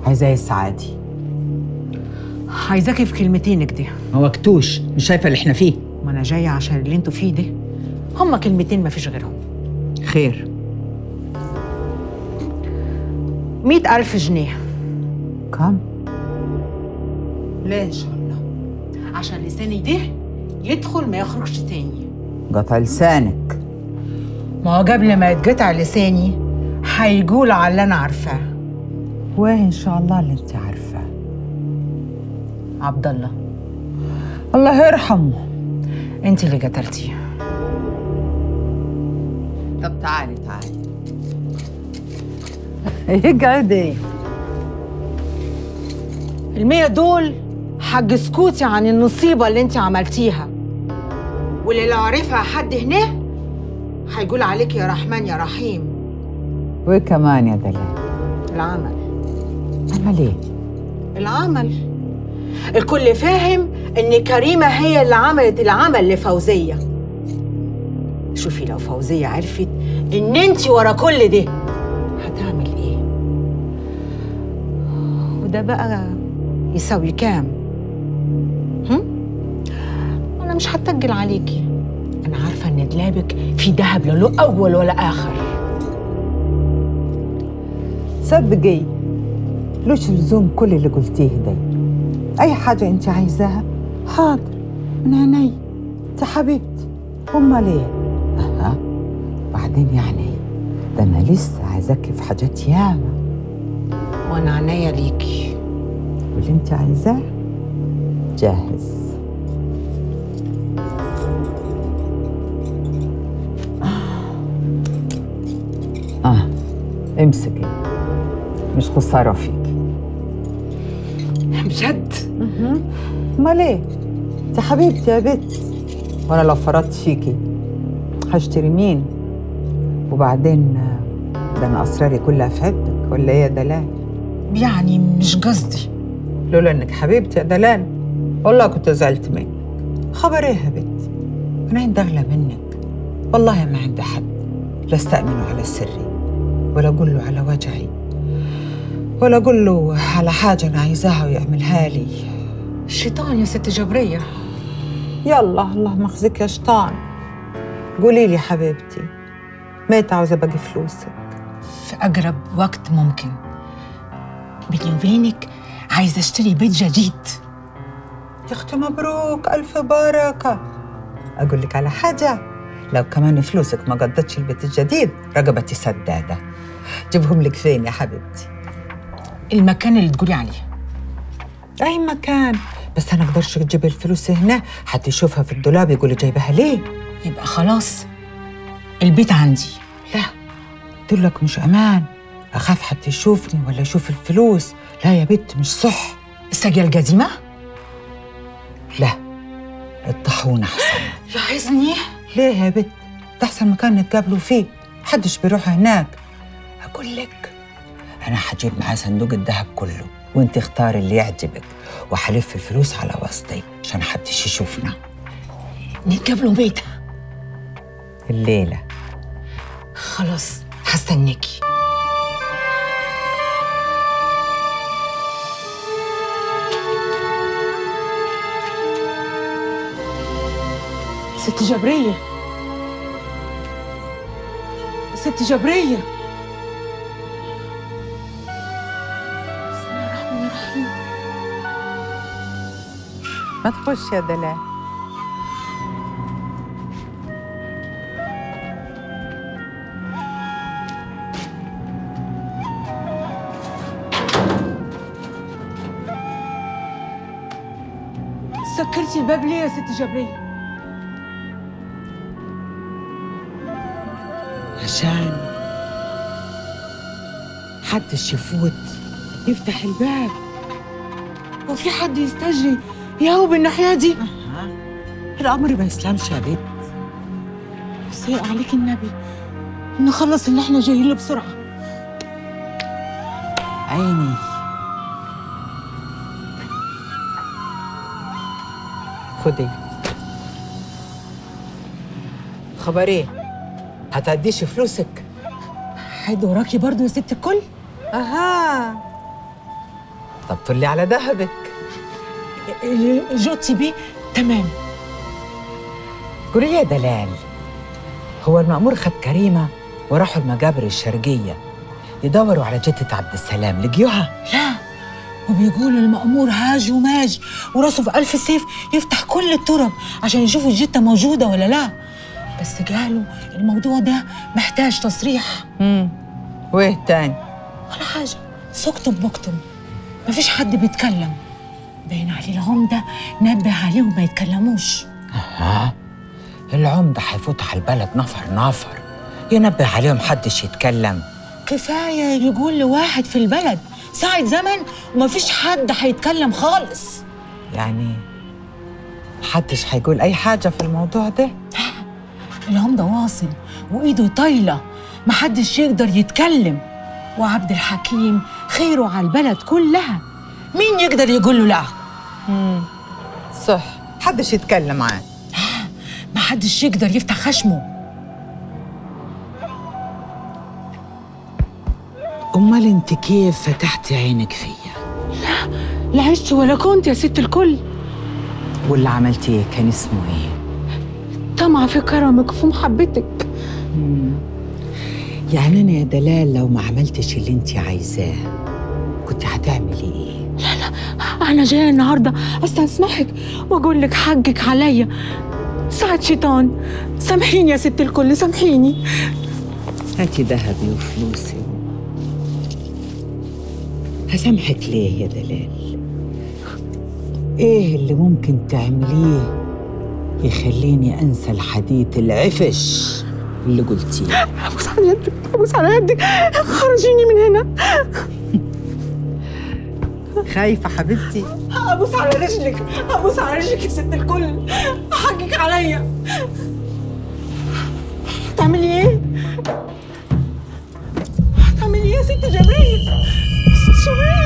عايزاه السعادي عايزاكي في كلمتين كده ما وقتوش مش شايفه اللي احنا فيه ما انا جايه عشان اللي انتوا فيه ده هما كلمتين ما فيش غيرهم خير مئة ألف جنيه كم ليه إن شاء الله عشان لساني ده يدخل ما يخرجش تاني قطع لسانك ما هو قبل ما يتقطع لساني هيقول على اللي أنا عارفاه واه ان شاء الله اللي انت عارفاه عبد الله الله يرحمه انت اللي قتلتيه طب تعالي تعالي اقعدي المية دول حق سكوتي عن النصيبة اللي انت عملتيها واللي لو عرفها حد هنا هيقول عليك يا رحمن يا رحيم وكمان يا دلال العمل عمل ايه العمل الكل فاهم ان كريمة هي اللي عملت العمل لفوزية شوفي لو فوزية عرفت ان انت ورا كل ده هتعمل ايه وده بقى يساوي كام هم؟ انا مش هتجل عليكي انا عارفة ان دلابك في دهب لا له اول ولا اخر صدقي لوش لزوم كل اللي قلتيه ده اي حاجه انت عايزاها حاضر من عيني انت حبيبتي امال ايه اها بعدين يعني ده انا لسه عايزاكي في حاجات ياما وانا عينيا ليكي واللي انت عايزاه جاهز اه امسكي مش خساره فيكي بجد امال ايه انت حبيبتي يا بت وانا لو فرطت فيكي هشتري مين وبعدين آه، ده انا اسراري كلها في عدك ولا ايه يا دلال يعني مش قصدي لولا انك حبيبتي يا دلال والله كنت زعلت منك خبر ايه يا بنتي انا عندي اغلى منك والله ما عندي حد لا استأمنه على سري ولا اقول له على وجعي ولا اقول له على حاجه انا عايزاها ويعملها لي الشيطان يا ست جبرية يلا الله مخزك يا شيطان قولي لي حبيبتي متى عاوزه باقي فلوسك في أقرب وقت ممكن بيني وبينك عايزة أشتري بيت جديد يا اختي مبروك الف بركه اقول لك على حاجه لو كمان فلوسك ما قضتش البيت الجديد رقبتي سداده جيبهم لك فين يا حبيبتي المكان اللي تقولي عليه اي مكان بس انا اقدرش تجيب الفلوس هنا حد يشوفها في الدولاب يقول جايبها ليه يبقى خلاص البيت عندي لا قلت لك مش امان اخاف حد يشوفني ولا يشوف الفلوس لا يا بنت مش صح الساقية القديمة لا الطاحون احسن لاحظني ليه يا بنت ده احسن مكان نتقابلوا فيه محدش بيروح هناك اقول لك انا هجيب معاه صندوق الذهب كله وانت اختاري اللي يعجبك وحلف الفلوس على وسطي عشان محدش يشوفنا نتقابلوا بيتها الليله خلاص هستناكي ست جبرية ست جبرية بسم الله الرحمن الرحيم ما تخش يا دلال سكرتي الباب ليه يا ست جبرية؟ عشان حدش يفوت يفتح الباب وفي حد يستجري يهوب الناحية دي الامر ما يسلمش يا بنت سيء عليك النبي نخلص اللي احنا جايين له بسرعة عيني خدي خبر ايه هتعديش فلوسك حد وراكي برضو يا ست الكل اها طب طلي على ذهبك جوتي بيه تمام قولي لي يا دلال هو المأمور خد كريمة وراحوا المجابر الشرقية يدوروا على جدة عبد السلام لقيوها لا وبيقولوا المأمور هاج وماج وراسه في ألف سيف يفتح كل الترب عشان يشوفوا الجتة موجودة ولا لا بس قالوا الموضوع ده محتاج تصريح امم وايه تاني ولا حاجة سكتم بكتم مفيش حد بيتكلم باين عليه العمدة نبه عليهم ما يتكلموش ها العمدة حيفوت على البلد نفر نفر ينبه عليهم حدش يتكلم كفاية يقول لواحد في البلد ساعة زمن ومفيش حد هيتكلم خالص يعني محدش حيقول أي حاجة في الموضوع ده العمدة واصل وإيده طايلة محدش يقدر يتكلم وعبد الحكيم خيره على البلد كلها مين يقدر يقول له لا صح محدش يتكلم معاه محدش يقدر يفتح خشمه أمال أنت كيف فتحتي عينك فيا لا عشت ولا كنت يا ست الكل واللي عملتيه كان اسمه إيه طمع في كرمك وفي محبتك يعني أنا يا دلال لو ما عملتش اللي أنت عايزاه كنت هتعملي إيه أنا جاية النهاردة أستسمحك وأقول لك حقك عليا ساعة شيطان سامحيني يا ست الكل سامحيني هاتي ذهبي وفلوسي هسامحك ليه يا دلال ايه اللي ممكن تعمليه يخليني انسى الحديث العفش اللي قلتيه أبوس على يدك أبوس على يدك خرجيني من هنا خايفة حبيبتي أبوس على رجلك أبوس على رجلك يا ست الكل حقك عليا هتعملي إيه؟ هتعملي إيه يا ست جبرية؟ ست جبرية